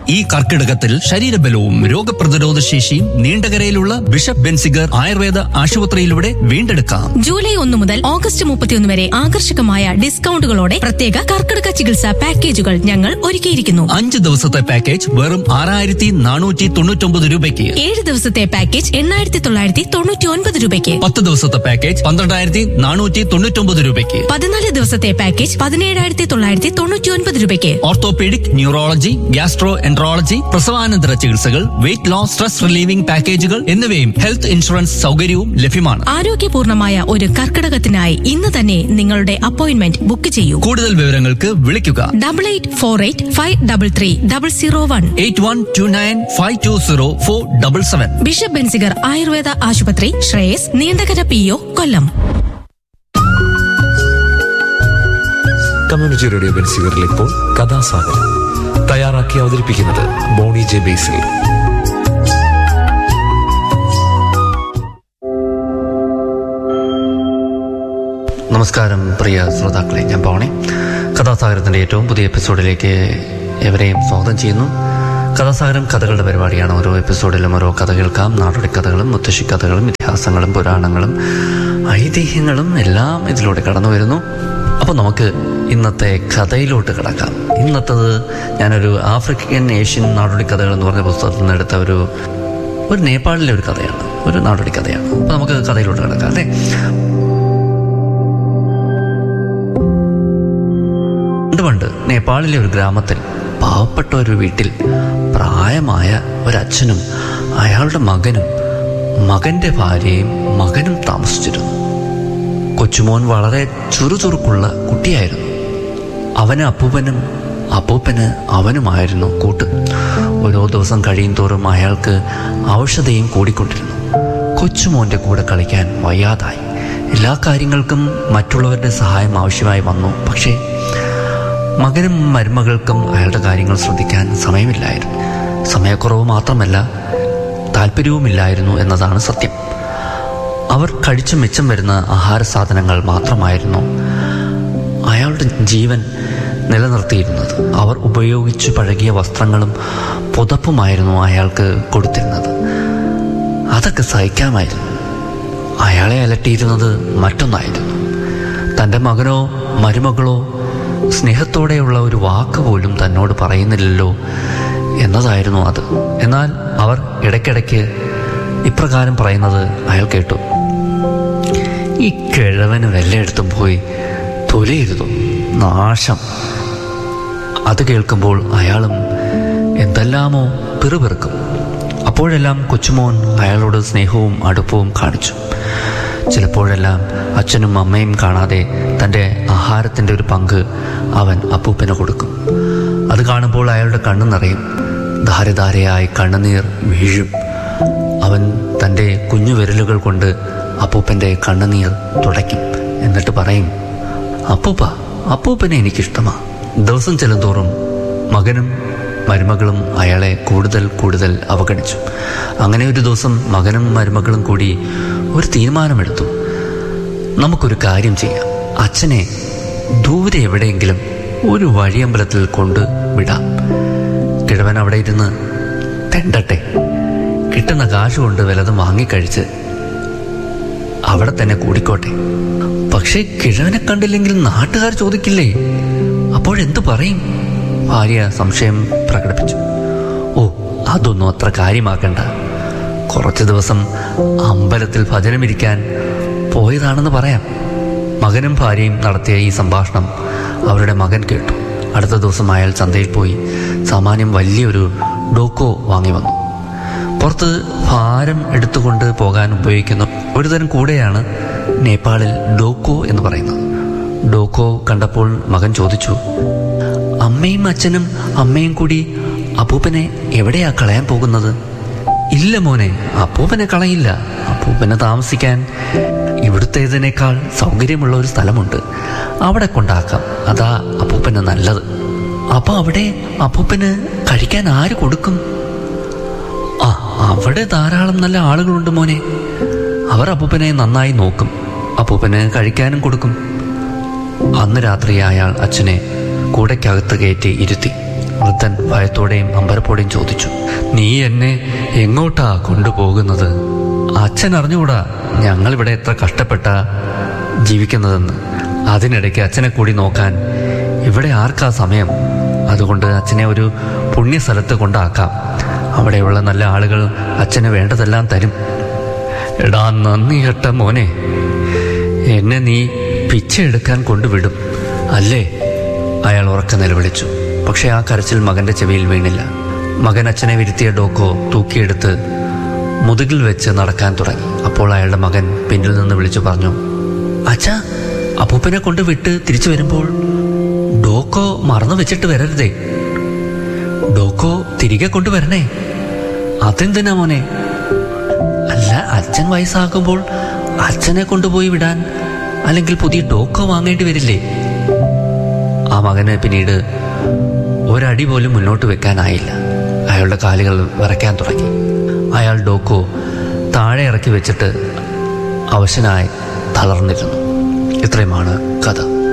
ഈ കർക്കിടകത്തിൽ ശരീരബലവും രോഗപ്രതിരോധ ശേഷിയും നീണ്ടകരയിലുള്ള ബിഷപ്പ് ബെൻസിഗർ ആയുർവേദ ആശുപത്രിയിലൂടെ വീണ്ടെടുക്കാം ജൂലൈ ഒന്ന് മുതൽ ഓഗസ്റ്റ് മുപ്പത്തിയൊന്ന് വരെ ആകർഷകമായ ഡിസ്കൗണ്ടുകളോടെ പ്രത്യേക കർക്കിടക ചികിത്സാ പാക്കേജുകൾ ഞങ്ങൾ ഒരുക്കിയിരിക്കുന്നു അഞ്ച് ദിവസത്തെ പാക്കേജ് വെറും ആറായിരത്തി നാനൂറ്റി തൊണ്ണൂറ്റൊമ്പത് രൂപയ്ക്ക് ഏഴ് ദിവസത്തെ പാക്കേജ് എണ്ണായിരത്തി തൊള്ളായിരത്തി തൊണ്ണൂറ്റി ഒൻപത് രൂപയ്ക്ക് പത്ത് ദിവസത്തെ പാക്കേജ് പന്ത്രണ്ടായിരത്തി നാനൂറ്റി തൊണ്ണൂറ്റൊമ്പത് രൂപയ്ക്ക് പതിനാല് ദിവസത്തെ പാക്കേജ് പതിനേഴായിരത്തി തൊള്ളായിരത്തി തൊണ്ണൂറ്റി ഒൻപത് രൂപയ്ക്ക് ഓർത്തോപീഡിക് ന്യൂറോളജി ഗ്യാസ്ട്രോ എൻട്രോളജി പ്രസവാനന്തര ചികിത്സകൾ വെയിറ്റ് ലോസ് സ്ട്രെസ് റിലീവിംഗ് പാക്കേജുകൾ എന്നിവയും ഹെൽത്ത് ഇൻഷുറൻസ് സൗകര്യവും ലഭ്യമാണ് ആരോഗ്യപൂർണമായ ഒരു കർക്കിടകത്തിനായി ഇന്ന് തന്നെ നിങ്ങളുടെ അപ്പോയിന്റ്മെന്റ് ബുക്ക് ചെയ്യൂ കൂടുതൽ വിവരങ്ങൾക്ക് വിളിക്കുക double eight four eight five double three double zero one eight one two nine five two zero four double seven bishop Benziger Ayurveda ആശുപത്രി Shreyas Neendakara P O Kollam community radio ബെൻസിവറിൽ ഇപ്പോൾ കഥാസാഗരം തയ്യാറാക്കി അവതരിപ്പിക്കുന്നത് ബോണി ജെ ബേസിൽ നമസ്കാരം പ്രിയ ശ്രോതാക്കളെ ഞാൻ പവണി കഥാസാഗരത്തിൻ്റെ ഏറ്റവും പുതിയ എപ്പിസോഡിലേക്ക് എവരെയും സ്വാഗതം ചെയ്യുന്നു കഥാസാഗരം കഥകളുടെ പരിപാടിയാണ് ഓരോ എപ്പിസോഡിലും ഓരോ കഥ കേൾക്കാം നാടോടി കഥകളും മുത്തശ്ശി കഥകളും ഇതിഹാസങ്ങളും പുരാണങ്ങളും ഐതിഹ്യങ്ങളും എല്ലാം ഇതിലൂടെ കടന്നു വരുന്നു അപ്പോൾ നമുക്ക് ഇന്നത്തെ കഥയിലോട്ട് കിടക്കാം ഇന്നത്തത് ഞാനൊരു ആഫ്രിക്കൻ ഏഷ്യൻ നാടോടി കഥകൾ എന്ന് പറഞ്ഞ പുസ്തകത്തിൽ നിന്ന് എടുത്ത ഒരു ഒരു നേപ്പാളിലെ ഒരു കഥയാണ് ഒരു നാടോടി കഥയാണ് അപ്പോൾ നമുക്ക് കഥയിലോട്ട് കിടക്കാം അല്ലേ പണ്ട് പണ്ട് നേപ്പാളിലെ ഒരു ഗ്രാമത്തിൽ പാവപ്പെട്ട ഒരു വീട്ടിൽ പ്രായമായ ഒരച്ഛനും അയാളുടെ മകനും മകന്റെ ഭാര്യയും മകനും താമസിച്ചിരുന്നു കൊച്ചുമോൻ വളരെ ചുറുചുറുക്കുള്ള കുട്ടിയായിരുന്നു അവന് അപ്പൂപ്പനും അപ്പൂപ്പന് അവനുമായിരുന്നു കൂട്ട് ഓരോ ദിവസം കഴിയും തോറും അയാൾക്ക് ഔഷധയും കൂടിക്കൊണ്ടിരുന്നു കൊച്ചുമോന്റെ കൂടെ കളിക്കാൻ വയ്യാതായി എല്ലാ കാര്യങ്ങൾക്കും മറ്റുള്ളവരുടെ സഹായം ആവശ്യമായി വന്നു പക്ഷേ മകനും മരുമകൾക്കും അയാളുടെ കാര്യങ്ങൾ ശ്രദ്ധിക്കാൻ സമയമില്ലായിരുന്നു സമയക്കുറവ് മാത്രമല്ല താല്പര്യവുമില്ലായിരുന്നു എന്നതാണ് സത്യം അവർ കഴിച്ചു മിച്ചം വരുന്ന ആഹാര സാധനങ്ങൾ മാത്രമായിരുന്നു അയാളുടെ ജീവൻ നിലനിർത്തിയിരുന്നത് അവർ ഉപയോഗിച്ചു പഴകിയ വസ്ത്രങ്ങളും പുതപ്പുമായിരുന്നു അയാൾക്ക് കൊടുത്തിരുന്നത് അതൊക്കെ സഹിക്കാമായിരുന്നു അയാളെ അലട്ടിയിരുന്നത് മറ്റൊന്നായിരുന്നു തൻ്റെ മകനോ മരുമകളോ സ്നേഹത്തോടെയുള്ള ഒരു വാക്ക് പോലും തന്നോട് പറയുന്നില്ലല്ലോ എന്നതായിരുന്നു അത് എന്നാൽ അവർ ഇടയ്ക്കിടയ്ക്ക് ഇപ്രകാരം പറയുന്നത് അയാൾ കേട്ടു ഈ കിഴവന് വല്ലയിടത്തും പോയി തൊലയിരുതു നാശം അത് കേൾക്കുമ്പോൾ അയാളും എന്തെല്ലാമോ പിറുപിറുക്കും അപ്പോഴെല്ലാം കൊച്ചുമോൻ അയാളോട് സ്നേഹവും അടുപ്പവും കാണിച്ചു ചിലപ്പോഴെല്ലാം അച്ഛനും അമ്മയും കാണാതെ തൻ്റെ ആഹാരത്തിൻ്റെ ഒരു പങ്ക് അവൻ അപ്പൂപ്പന് കൊടുക്കും അത് കാണുമ്പോൾ അയാളുടെ കണ്ണു നിറയും ധാരധാരയായി കണ്ണുനീർ വീഴും അവൻ തൻ്റെ കുഞ്ഞു വിരലുകൾ കൊണ്ട് അപ്പൂപ്പൻ്റെ കണ്ണുനീർ തുടയ്ക്കും എന്നിട്ട് പറയും അപ്പൂപ്പ അപ്പൂപ്പനെ എനിക്കിഷ്ടമാ ദിവസം ചെല്ലുന്തോറും മകനും മരുമകളും അയാളെ കൂടുതൽ കൂടുതൽ അവഗണിച്ചു അങ്ങനെ ഒരു ദിവസം മകനും മരുമകളും കൂടി ഒരു തീരുമാനമെടുത്തു നമുക്കൊരു കാര്യം ചെയ്യാം അച്ഛനെ ദൂരെ എവിടെയെങ്കിലും ഒരു വഴിയമ്പലത്തിൽ കൊണ്ട് വിടാം കിഴവൻ അവിടെ ഇരുന്ന് തെണ്ടട്ടെ കിട്ടുന്ന കാശ് കൊണ്ട് വലതും വാങ്ങിക്കഴിച്ച് അവിടെ തന്നെ കൂടിക്കോട്ടെ പക്ഷേ കിഴവനെ കണ്ടില്ലെങ്കിൽ നാട്ടുകാർ ചോദിക്കില്ലേ അപ്പോഴെന്ത് പറയും ഭാര്യ സംശയം പ്രകടിപ്പിച്ചു ഓ അതൊന്നും അത്ര കാര്യമാക്കണ്ട കുറച്ച് ദിവസം അമ്പലത്തിൽ ഭജനമിരിക്കാൻ പോയതാണെന്ന് പറയാം മകനും ഭാര്യയും നടത്തിയ ഈ സംഭാഷണം അവരുടെ മകൻ കേട്ടു അടുത്ത ദിവസം അയാൾ ചന്തയിൽ പോയി സാമാന്യം വലിയൊരു ഡോക്കോ വാങ്ങി വന്നു പുറത്ത് ഭാരം എടുത്തുകൊണ്ട് പോകാൻ ഉപയോഗിക്കുന്ന ഒരുതരം കൂടെയാണ് നേപ്പാളിൽ ഡോക്കോ എന്ന് പറയുന്നത് ഡോക്കോ കണ്ടപ്പോൾ മകൻ ചോദിച്ചു അമ്മയും അച്ഛനും അമ്മയും കൂടി അപ്പൂപ്പനെ എവിടെയാ കളയാൻ പോകുന്നത് ഇല്ല മോനെ അപ്പൂപ്പനെ കളയില്ല അപ്പൂപ്പനെ താമസിക്കാൻ ഇവിടുത്തേതിനേക്കാൾ സൗകര്യമുള്ള ഒരു സ്ഥലമുണ്ട് അവിടെ കൊണ്ടാക്കാം അതാ അപ്പൂപ്പന് നല്ലത് അപ്പൊ അവിടെ അപ്പൂപ്പന് കഴിക്കാൻ ആര് കൊടുക്കും ആ അവിടെ ധാരാളം നല്ല ആളുകളുണ്ട് മോനെ അവർ അപ്പൂപ്പനെ നന്നായി നോക്കും അപ്പൂപ്പന് കഴിക്കാനും കൊടുക്കും അന്ന് രാത്രി അയാൾ അച്ഛനെ കൂടയ്ക്കകത്ത് കയറ്റി ഇരുത്തി വൃദ്ധൻ ഭയത്തോടെയും അമ്പരപ്പോടെയും ചോദിച്ചു നീ എന്നെ എങ്ങോട്ടാ കൊണ്ടുപോകുന്നത് അച്ഛൻ അറിഞ്ഞുകൂടാ ഞങ്ങളിവിടെ എത്ര കഷ്ടപ്പെട്ട ജീവിക്കുന്നതെന്ന് അതിനിടയ്ക്ക് അച്ഛനെ കൂടി നോക്കാൻ ഇവിടെ ആർക്കാ സമയം അതുകൊണ്ട് അച്ഛനെ ഒരു പുണ്യ സ്ഥലത്ത് കൊണ്ടാക്കാം അവിടെയുള്ള നല്ല ആളുകൾ അച്ഛന് വേണ്ടതെല്ലാം തരും എടാ നന്ദി കെട്ട മോനെ എന്നെ നീ പിച്ചെടുക്കാൻ കൊണ്ടുവിടും അല്ലേ അയാൾ ഉറക്ക നിലവിളിച്ചു പക്ഷെ ആ കരച്ചിൽ മകന്റെ ചെവിയിൽ വീണില്ല മകൻ അച്ഛനെ വിരുത്തിയ ഡോക്കോ തൂക്കിയെടുത്ത് മുതുകിൽ വെച്ച് നടക്കാൻ തുടങ്ങി അപ്പോൾ അയാളുടെ മകൻ പിന്നിൽ നിന്ന് വിളിച്ചു പറഞ്ഞു അച്ഛാ അപ്പൂപ്പനെ കൊണ്ട് വിട്ട് തിരിച്ചു വരുമ്പോൾ ഡോക്കോ മറന്നു വെച്ചിട്ട് വരരുതേ ഡോക്കോ തിരികെ കൊണ്ടുവരണേ അതെന്തിനാ മോനെ അല്ല അച്ഛൻ വയസ്സാകുമ്പോൾ അച്ഛനെ കൊണ്ടുപോയി വിടാൻ അല്ലെങ്കിൽ പുതിയ ഡോക്കോ വാങ്ങേണ്ടി വരില്ലേ ആ മകന് പിന്നീട് ഒരടി പോലും മുന്നോട്ട് വെക്കാനായില്ല അയാളുടെ കാലുകൾ വിറയ്ക്കാൻ തുടങ്ങി അയാൾ ഡോക്കോ താഴെ ഇറക്കി വെച്ചിട്ട് അവശനായി തളർന്നിരുന്നു ഇത്രയുമാണ് കഥ